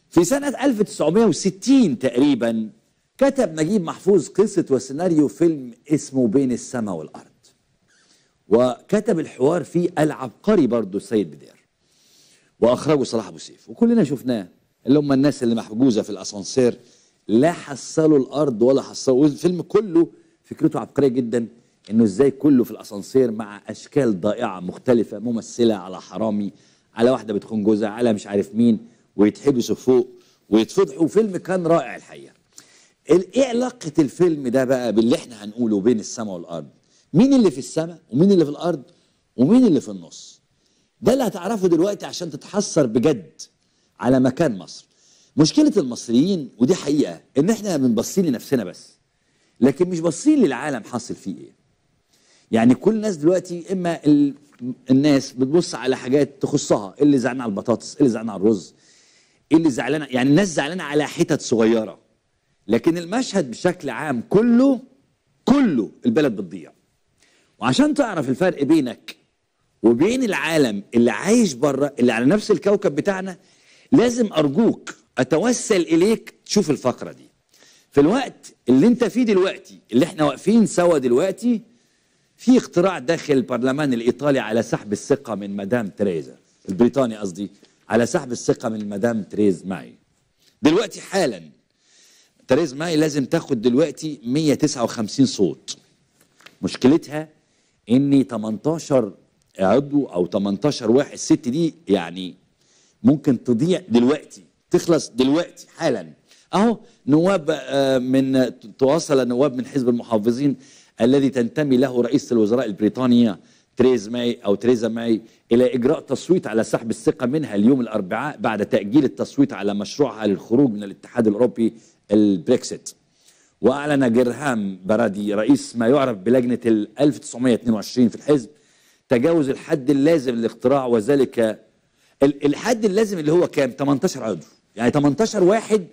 في سنة 1960 تقريبا كتب نجيب محفوظ قصة وسيناريو فيلم اسمه بين السماء والأرض وكتب الحوار فيه العبقري برضه السيد بدير واخرجه صلاح ابو سيف وكلنا شفناه اللي هم الناس اللي محجوزه في الاسانسير لا حصلوا الارض ولا حصلوا الفيلم كله فكرته عبقريه جدا انه ازاي كله في الاسانسير مع اشكال ضائعه مختلفه ممثله على حرامي على واحده بتخون جوزها على مش عارف مين ويتحبسوا فوق ويتفضحوا فيلم كان رائع الحقيقه ايه علاقه الفيلم ده بقى باللي احنا هنقوله بين السماء والارض مين اللي في السماء ومين اللي في الارض ومين اللي في النص ده اللي هتعرفه دلوقتي عشان تتحسر بجد على مكان مصر مشكله المصريين ودي حقيقه ان احنا بنبصين لنفسنا بس لكن مش باصين للعالم حاصل فيه ايه يعني كل الناس دلوقتي اما ال... الناس بتبص على حاجات تخصها اللي زعلان على البطاطس اللي زعلان على الرز اللي زعلانه يعني الناس زعلانه على حتت صغيره لكن المشهد بشكل عام كله كله البلد بتضيع وعشان تعرف الفرق بينك وبين العالم اللي عايش بره اللي على نفس الكوكب بتاعنا لازم ارجوك اتوسل اليك تشوف الفقره دي في الوقت اللي انت فيه دلوقتي اللي احنا واقفين سوا دلوقتي في اقتراع داخل البرلمان الايطالي على سحب الثقه من مدام تريزا البريطاني قصدي على سحب الثقه من مدام تريز ماي دلوقتي حالا تريز ماي لازم تاخد دلوقتي 159 صوت مشكلتها ان 18 عضو او 18 واحد الست دي يعني ممكن تضيع دلوقتي تخلص دلوقتي حالا اهو نواب من تواصل نواب من حزب المحافظين الذي تنتمي له رئيس الوزراء البريطانية تريز ماي او تريزا ماي الى اجراء تصويت على سحب الثقه منها اليوم الاربعاء بعد تاجيل التصويت على مشروعها للخروج من الاتحاد الاوروبي البريكسيت واعلن جرهام برادي رئيس ما يعرف بلجنه ال 1922 في الحزب تجاوز الحد اللازم للاختراع وذلك الحد اللازم اللي هو كام 18 عضو يعني 18 واحد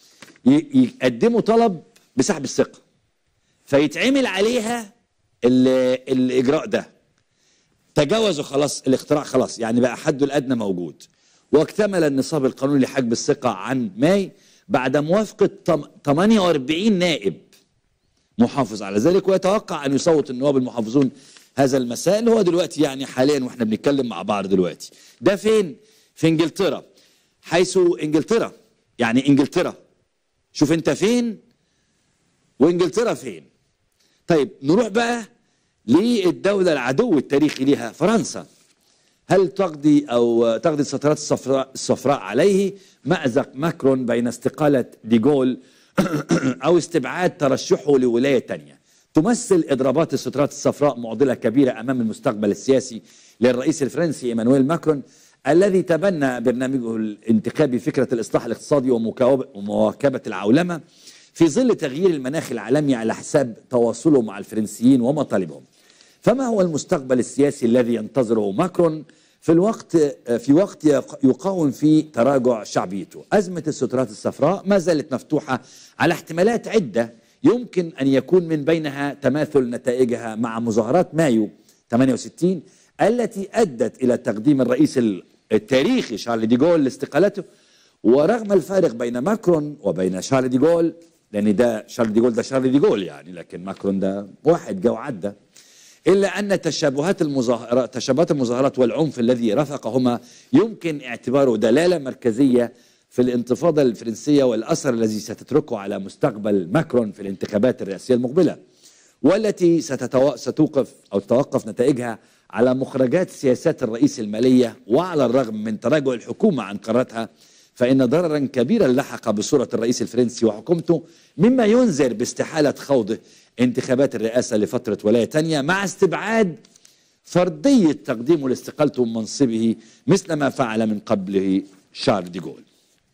يقدموا طلب بسحب الثقه فيتعمل عليها الاجراء ده تجاوزوا خلاص الاختراع خلاص يعني بقى حده الادنى موجود واكتمل النصاب القانوني لحجب الثقه عن ماي بعد موافقه 48 نائب محافظ على ذلك ويتوقع ان يصوت النواب المحافظون هذا المساء اللي هو دلوقتي يعني حاليا واحنا بنتكلم مع بعض دلوقتي ده فين في انجلترا حيث انجلترا يعني انجلترا شوف انت فين وانجلترا فين طيب نروح بقى للدولة العدو التاريخي لها فرنسا هل تقضي أو تقضي السترات الصفراء, الصفراء عليه مأزق ماكرون بين استقالة ديغول أو استبعاد ترشحه لولاية تانية تمثل إضرابات السترات الصفراء معضلة كبيرة أمام المستقبل السياسي للرئيس الفرنسي إيمانويل ماكرون الذي تبنى برنامجه الانتخابي فكرة الإصلاح الاقتصادي ومواكبة العولمة في ظل تغيير المناخ العالمي على حساب تواصله مع الفرنسيين ومطالبهم فما هو المستقبل السياسي الذي ينتظره ماكرون في الوقت في وقت يقاوم فيه تراجع شعبيته أزمة السترات الصفراء ما زالت مفتوحة على احتمالات عدة يمكن أن يكون من بينها تماثل نتائجها مع مظاهرات مايو 68 التي أدت إلى تقديم الرئيس التاريخي شارل ديغول لاستقالته ورغم الفارق بين ماكرون وبين شارل ديغول لان ده شارل ديغول ده شارل ديغول يعني لكن ماكرون ده واحد جو عدى الا ان تشابهات المظاهرات تشابهات المظاهرات والعنف الذي رافقهما يمكن اعتباره دلاله مركزيه في الانتفاضه الفرنسيه والاثر الذي ستتركه على مستقبل ماكرون في الانتخابات الرئاسيه المقبله والتي ستتو... ستوقف او تتوقف نتائجها على مخرجات سياسات الرئيس الماليه وعلى الرغم من تراجع الحكومه عن قراراتها فإن ضررا كبيرا لحق بصورة الرئيس الفرنسي وحكومته مما ينذر باستحالة خوضه انتخابات الرئاسة لفترة ولاية تانية مع استبعاد فردية تقديمه لاستقالته من منصبه مثل ما فعل من قبله شارل ديغول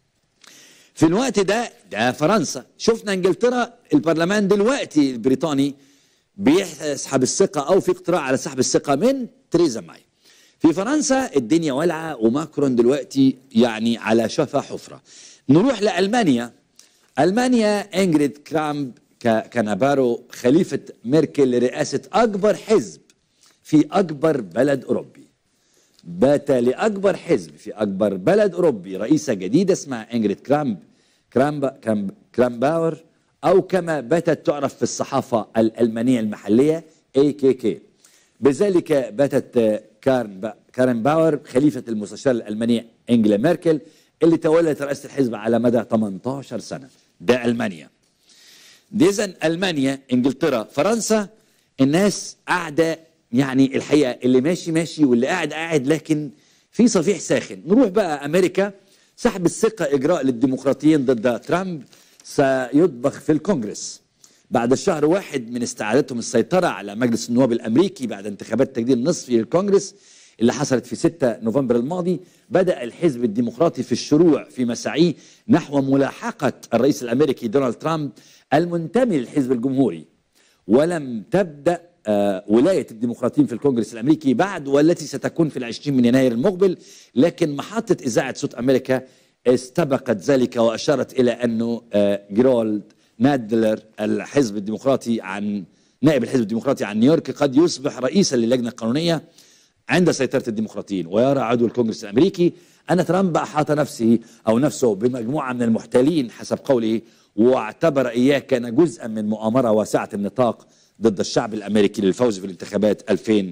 في الوقت ده ده فرنسا شفنا انجلترا البرلمان دلوقتي البريطاني بيسحب الثقة أو في اقتراع على سحب الثقة من تريزا ماي في فرنسا الدنيا والعة وماكرون دلوقتي يعني على شفا حفرة نروح لألمانيا ألمانيا إنجريد كرامب كانابارو خليفة ميركل لرئاسة أكبر حزب في أكبر بلد أوروبي بات لاكبر حزب في اكبر بلد اوروبي رئيسه جديده اسمها انجريد كرامب كرامب كرامب كرامباور او كما باتت تعرف في الصحافه الالمانيه المحليه اي كي كي بذلك باتت كارن كارن باور خليفه المستشاره الالمانيه انجلا ميركل اللي تولت رئاسه الحزب على مدى 18 سنه ده المانيا دي اذا المانيا انجلترا فرنسا الناس قاعده يعني الحقيقه اللي ماشي ماشي واللي قاعد قاعد لكن في صفيح ساخن نروح بقى امريكا سحب الثقه اجراء للديمقراطيين ضد ترامب سيطبخ في الكونجرس بعد شهر واحد من استعادتهم السيطرة على مجلس النواب الأمريكي بعد انتخابات التجديد النصفي للكونجرس اللي حصلت في 6 نوفمبر الماضي بدأ الحزب الديمقراطي في الشروع في مساعيه نحو ملاحقة الرئيس الأمريكي دونالد ترامب المنتمي للحزب الجمهوري ولم تبدأ آه، ولاية الديمقراطيين في الكونجرس الأمريكي بعد والتي ستكون في العشرين من يناير المقبل لكن محطة إذاعة صوت أمريكا استبقت ذلك وأشارت إلى أنه آه، جيرولد نادلر الحزب الديمقراطي عن نائب الحزب الديمقراطي عن نيويورك قد يصبح رئيسا للجنة القانونية عند سيطرة الديمقراطيين ويرى عضو الكونجرس الأمريكي أن ترامب أحاط نفسه أو نفسه بمجموعة من المحتالين حسب قوله واعتبر إياه كان جزءا من مؤامرة واسعة النطاق ضد الشعب الأمريكي للفوز في الانتخابات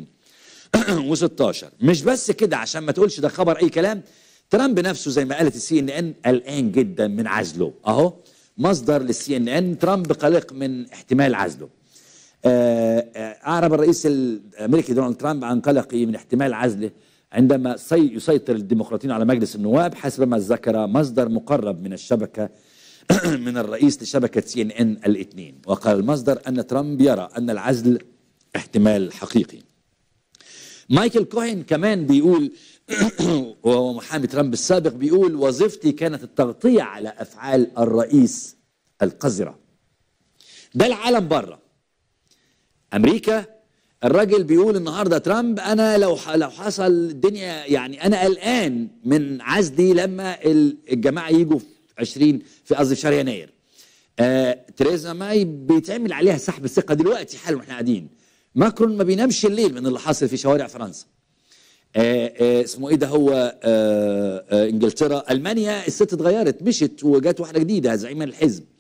2016 مش بس كده عشان ما تقولش ده خبر أي كلام ترامب نفسه زي ما قالت السي ان ان قلقان جدا من عزله اهو مصدر للسي ان ان ترامب قلق من احتمال عزله آه، آه، اعرب الرئيس الامريكي دونالد ترامب عن قلقه من احتمال عزله عندما سي- يسيطر الديمقراطيون على مجلس النواب حسب ما ذكر مصدر مقرب من الشبكه من الرئيس لشبكه سي ان ان الاثنين وقال المصدر ان ترامب يرى ان العزل احتمال حقيقي مايكل كوهن كمان بيقول وهو محامي ترامب السابق بيقول وظيفتي كانت التغطية على أفعال الرئيس القذرة ده العالم بره أمريكا الراجل بيقول النهارده ترامب انا لو ح- لو حصل الدنيا يعني انا قلقان من عزلي لما ال- الجماعه يجوا في 20 في قصدي في شهر يناير آه تريزا ماي بيتعمل عليها سحب الثقه دلوقتي حالا واحنا قاعدين ماكرون ما بينامش الليل من اللي حاصل في شوارع فرنسا آه آه اسمه ايه ده هو آه آه انجلترا المانيا الست اتغيرت مشت وجات واحده جديده زعيمه الحزب